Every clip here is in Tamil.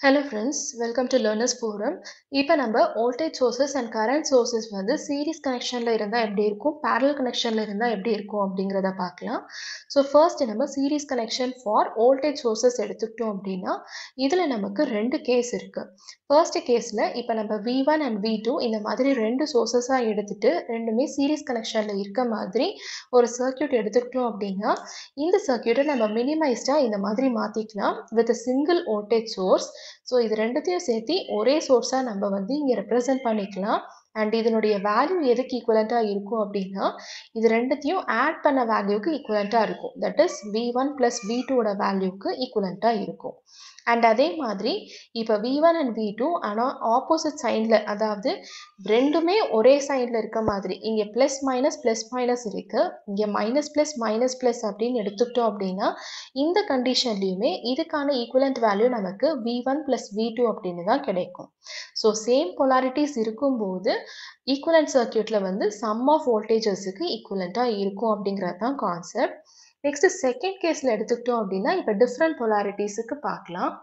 Hello friends welcome to learners forum இப்போ நம்ம voltage sources and current sources வந்து சீரிஸ் கனெக்ஷனில் இருந்தால் எப்படி இருக்கும் பேரல் கனெக்ஷனில் இருந்தால் எப்படி இருக்கும் அப்படிங்கிறத பார்க்கலாம் ஸோ ஃபர்ஸ்ட் நம்ம series connection for voltage sources எடுத்துக்கிட்டோம் அப்படின்னா இதில் நமக்கு ரெண்டு கேஸ் இருக்குது ஃபர்ஸ்ட் கேஸில் இப்போ நம்ம V one and V two இந்த மாதிரி ரெண்டு சோர்சஸாக எடுத்துட்டு ரெண்டுமே சீரிஸ் கனெக்ஷனில் இருக்க மாதிரி ஒரு சர்க்கியூட் எடுத்துக்கிட்டோம் அப்படின்னா இந்த சர்க்கியூட்டை நம்ம மினிமைஸ்டாக இந்த மாதிரி மாற்றிக்கலாம் with single voltage source so இது ரெண்டுத்தையும் சேர்த்து ஒரே சோர்ஸாக நம்ம வந்து இங்கே ரெப்ரசன்ட் பண்ணிக்கலாம் அண்ட் இதனுடைய வேல்யூ எதுக்கு ஈக்குவலண்ட்டாக இருக்கும் அப்படின்னா இது ரெண்டுத்தையும் ஆட் பண்ண வேல்யூக்கு ஈக்குவலண்ட்டாக இருக்கும் that is V one plus V டூவோட வேல்யூக்கு ஈக்குவலண்ட்டாக இருக்கும் அண்ட் அதே மாதிரி இப்போ V one and V two ஆனால் ஆப்போசிட் சைனில் அதாவது ரெண்டுமே ஒரே சைடில் இருக்க மாதிரி இங்கே ப்ளஸ் மைனஸ் ப்ளஸ் மைனஸ் இருக்குது இங்கே மைனஸ் ப்ளஸ் மைனஸ் ப்ளஸ் அப்படின்னு எடுத்துக்கிட்டோம் அப்படின்னா இந்த கண்டிஷன்லையுமே இதுக்கான ஈக்குவலண்ட் வேல்யூ நமக்கு V one plus V two அப்படின்னு தான் கிடைக்கும் ஸோ சேம் பொலாரிட்டிஸ் இருக்கும்போது ஈக்குவலண்ட் சர்க்கியூட்டில் வந்து சம் ஆஃப் வோல்டேஜஸுக்கு ஈக்குவலண்ட்டாக இருக்கும் அப்படிங்கிறது தான் கான்செப்ட் நெக்ஸ்ட் செகண்ட் கேஸில் எடுத்துக்கிட்டோம் அப்படின்னா இப்போ டிஃப்ரெண்ட் பொலாரிட்டிஸுக்கு பார்க்கலாம்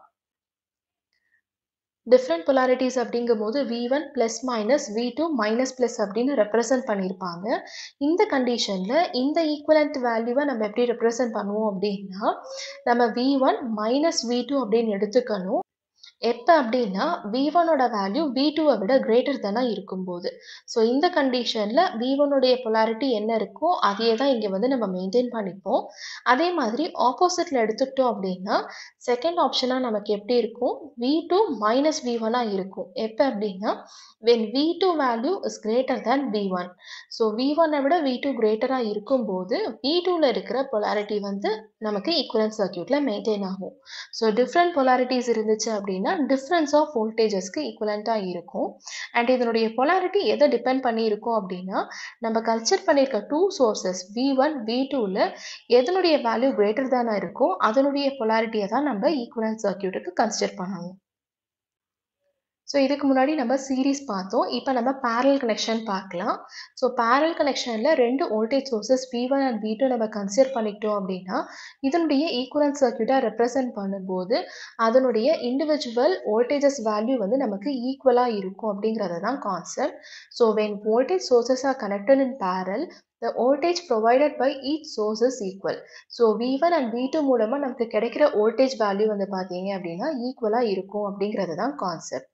டிஃப்ரெண்ட் பொலாரிட்டிஸ் அப்படிங்கும்போது V one plus minus V two minus plus அப்படின்னு ரெப்ரசன்ட் பண்ணியிருப்பாங்க இந்த கண்டிஷனில் இந்த ஈக்குவலண்ட் வேல்யூவை நம்ம எப்படி ரெப்ரசன்ட் பண்ணுவோம் அப்படின்னா நம்ம V one minus V two அப்படின்னு எடுத்துக்கணும் எப்போ அப்படின்னா வி ஒனோட வேல்யூ வி டூவை விட கிரேட்டர் தானாக இருக்கும்போது ஸோ இந்த கண்டிஷனில் வி ஒனுடைய பொலாரிட்டி என்ன இருக்கோ அதையே தான் இங்கே வந்து நம்ம மெயின்டைன் பண்ணிப்போம் அதே மாதிரி ஆப்போசிட்டில் எடுத்துக்கிட்டோம் அப்படின்னா செகண்ட் ஆப்ஷனாக நமக்கு எப்படி இருக்கும் வி டூ மைனஸ் வி ஒனாக இருக்கும் எப்போ அப்படின்னா when V two value is greater than V one so V ஒன்னை விட வி டூ கிரேட்டராக இருக்கும்போது வி டூவில் இருக்கிற பொலாரிட்டி வந்து நமக்கு ஈக்குவலன்ட் சர்க்கியூட்டில் மெயின்டைன் ஆகும் ஸோ டிஃப்ரெண்ட் பொலாரிட்டிஸ் இருந்துச்சு அப்படின்னா டிஃப்ரென்ஸ் ஆஃப் வோல்டேஜஸ்க்கு ஈக்குவலண்ட்டாக இருக்கும் அண்ட் இதனுடைய பொலாரிட்டி எதை டிபெண்ட் பண்ணியிருக்கும் அப்படின்னா நம்ம கன்சிடர் பண்ணியிருக்க two sources V one V டூவில் எதனுடைய வேல்யூ கிரேட்டர் தானாக இருக்கோ அதனுடைய பொலாரிட்டியை தான் நம்ம ஈக்குவலன்ட் சர்க்கியூட்டுக்கு கன்சிடர் பண்ணணும் ஸோ இதுக்கு முன்னாடி நம்ம சீரீஸ் பார்த்தோம் இப்போ நம்ம பேரல் கனெக்ஷன் பார்க்கலாம் ஸோ பேரல் கனெக்ஷனில் ரெண்டு voltage sources V one and V two நம்ம கன்சிடர் பண்ணிக்கிட்டோம் அப்படின்னா இதனுடைய ஈக்குவலன்ட் சர்க்கியூட்டாக ரெப்ரசன்ட் பண்ணும்போது அதனுடைய இண்டிவிஜுவல் வோல்டேஜஸ் வேல்யூ வந்து நமக்கு ஈக்குவலாக இருக்கும் அப்படிங்கிறது தான் concept so when voltage sources are connected in parallel the voltage provided by each source is equal. So V one and V two மூலமாக நமக்கு கிடைக்கிற வோல்டேஜ் வேல்யூ வந்து பார்த்தீங்க அப்படின்னா ஈக்குவலாக இருக்கும் அப்படிங்கிறது தான் கான்செப்ட்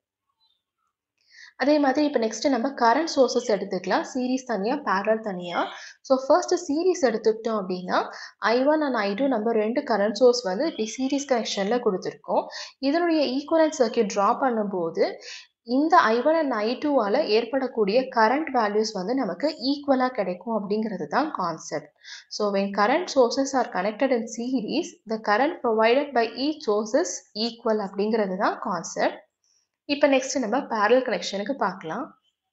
அதே மாதிரி இப்போ நெக்ஸ்ட் நம்ம கரண்ட் சோர்சஸ் எடுத்துக்கலாம் சீரீஸ் தனியாக பேரல் தனியாக ஸோ ஃபர்ஸ்ட் சீரீஸ் எடுத்துக்கிட்டோம் அப்படின்னா I one and I two நம்ம ரெண்டு கரண்ட் சோர்ஸ் வந்து இப்படி சீரீஸ் கனெக்ஷனில் கொடுத்துருக்கோம் இதனுடைய ஈக்குவலன்ட் சர்க்கியூட் ட்ரா பண்ணும்போது இந்த ஐ ஒன் அண்ட் ஐ டூவால் ஏற்படக்கூடிய கரண்ட் வேல்யூஸ் வந்து நமக்கு ஈக்குவலாக கிடைக்கும் அப்படிங்கிறது தான் concept so when current sources are connected in series the current provided by each sources equal அப்படிங்கிறது தான் கான்செப்ட் இப்போ நெக்ஸ்ட் நம்ம பேரல் கனெக்ஷனுக்கு பார்க்கலாம்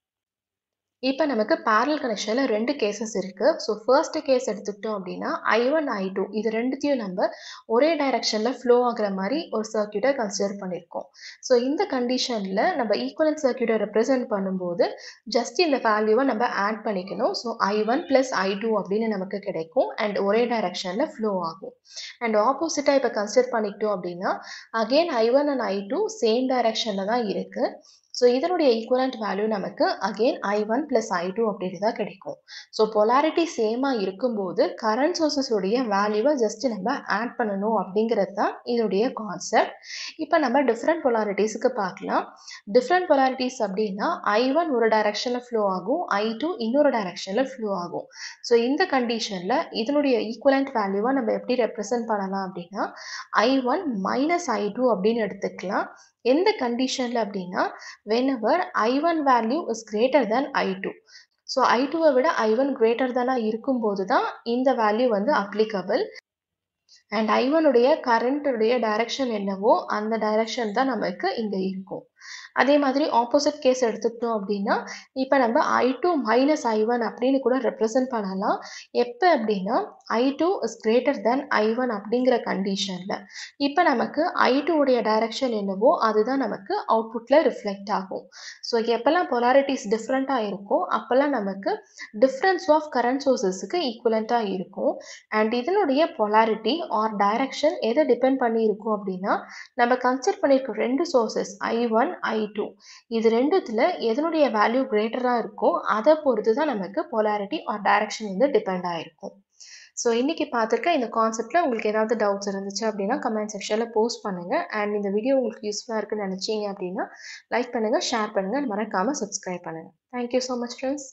இப்போ நமக்கு பேரல் கனெக்ஷனில் ரெண்டு கேசஸ் இருக்குது ஸோ ஃபர்ஸ்ட் கேஸ் எடுத்துக்கிட்டோம் அப்படின்னா ஐ ஒன் ஐ டூ இது ரெண்டுத்தையும் நம்ம ஒரே டைரக்ஷனில் ஃப்ளோ ஆகுற மாதிரி ஒரு சர்க்கியூட்டை கன்சிடர் பண்ணியிருக்கோம் ஸோ இந்த கண்டிஷனில் நம்ம ஈக்குவலன்ட் சர்க்கியூட்டை ரெப்ரசென்ட் பண்ணும்போது ஜஸ்ட் இந்த வேல்யூவை நம்ம ஆட் பண்ணிக்கணும் so I one plus I two அப்படின்னு நமக்கு கிடைக்கும் அண்ட் ஒரே டைரக்ஷனில் ஃப்ளோ ஆகும் அண்ட் ஆப்போசிட்டாக இப்போ கன்சிடர் பண்ணிக்கிட்டோம் அப்படின்னா again I one and I two same டைரக்ஷனில் தான் இருக்குது ஸோ இதனுடைய ஈக்குவலண்ட் வேல்யூ நமக்கு again I one plus I two அப்படின்னு தான் கிடைக்கும் ஸோ பொலாரிட்டி சேமாக இருக்கும்போது கரண்ட் சோர்சஸோடைய வேல்யூவை ஜஸ்ட் நம்ம ஆட் பண்ணணும் அப்படிங்கிறது தான் இதனுடைய கான்செப்ட் இப்போ நம்ம டிஃப்ரெண்ட் பொலாரிட்டிஸுக்கு பார்க்கலாம் டிஃப்ரெண்ட் பொலாரிட்டிஸ் அப்படின்னா ஐ ஒன் ஒரு டைரக்ஷனில் ஃப்ளோ ஆகும் ஐ டூ இன்னொரு டைரக்ஷனில் ஃப்ளோ ஆகும் ஸோ இந்த கண்டிஷனில் இதனுடைய ஈக்குவலண்ட் வேல்யூவை நம்ம எப்படி ரெப்ரசன்ட் பண்ணலாம் அப்படின்னா I one minus I two அப்படின்னு எடுத்துக்கலாம் எந்த கண்டிஷனில் அப்படின்னா whenever I one value is greater than I two so I டூவை விட ஐ ஒன் கிரேட்டர் தானாக இருக்கும்போது தான் இந்த வேல்யூ வந்து அப்ளிகபிள் அண்ட் ஐ ஒனுடைய கரண்ட்டுடைய டைரக்ஷன் என்னவோ அந்த டைரக்ஷன் தான் நமக்கு இங்கே இருக்கும் அதே மாதிரி ஆப்போசிட் கேஸ் எடுத்துக்கிட்டோம் அப்படின்னா இப்போ நம்ம I two minus I one அப்படின்னு கூட ரெப்ரசன்ட் பண்ணலாம் எப்போ அப்படின்னா I two is greater than I one அப்படிங்கிற கண்டிஷனில் இப்போ நமக்கு ஐ டூ உடைய டைரக்ஷன் என்னவோ அதுதான் நமக்கு அவுட்புட்டில் ரிஃப்ளெக்ட் ஆகும் ஸோ எப்போல்லாம் பொலாரிட்டிஸ் டிஃப்ரெண்ட்டாக இருக்கோ அப்போல்லாம் நமக்கு டிஃப்ரென்ஸ் ஆஃப் கரண்ட் சோர்சஸுக்கு ஈக்குவலண்ட்டாக இருக்கும் அண்ட் இதனுடைய பொலாரிட்டி ஆர் டைரக்ஷன் எதை டிபெண்ட் பண்ணி இருக்கும் அப்படின்னா நம்ம கன்சிடர் பண்ணியிருக்க ரெண்டு sources I one I two இது ரெண்டுத்தில் எதனுடைய வேல்யூ கிரேட்டராக இருக்கோ அதை பொறுத்து தான் நமக்கு பொலாரிட்டி ஆர் டைரக்ஷன் வந்து டிபெண்ட் ஆகிருக்கும் ஸோ இன்றைக்கி பார்த்துருக்க இந்த கான்செப்டில் உங்களுக்கு ஏதாவது டவுட்ஸ் இருந்துச்சு அப்படின்னா கமெண்ட் செக்ஷனில் போஸ்ட் பண்ணுங்கள் அண்ட் இந்த வீடியோ உங்களுக்கு யூஸ்ஃபுல்லாக இருக்குன்னு நினச்சிங்க அப்படின்னா லைக் பண்ணுங்கள் ஷேர் பண்ணுங்கள் மறக்காமல் சப்ஸ்கிரைப் பண்ணுங்கள் தேங்க்யூ ஸோ மச் ஃப்ரெண்ட்ஸ்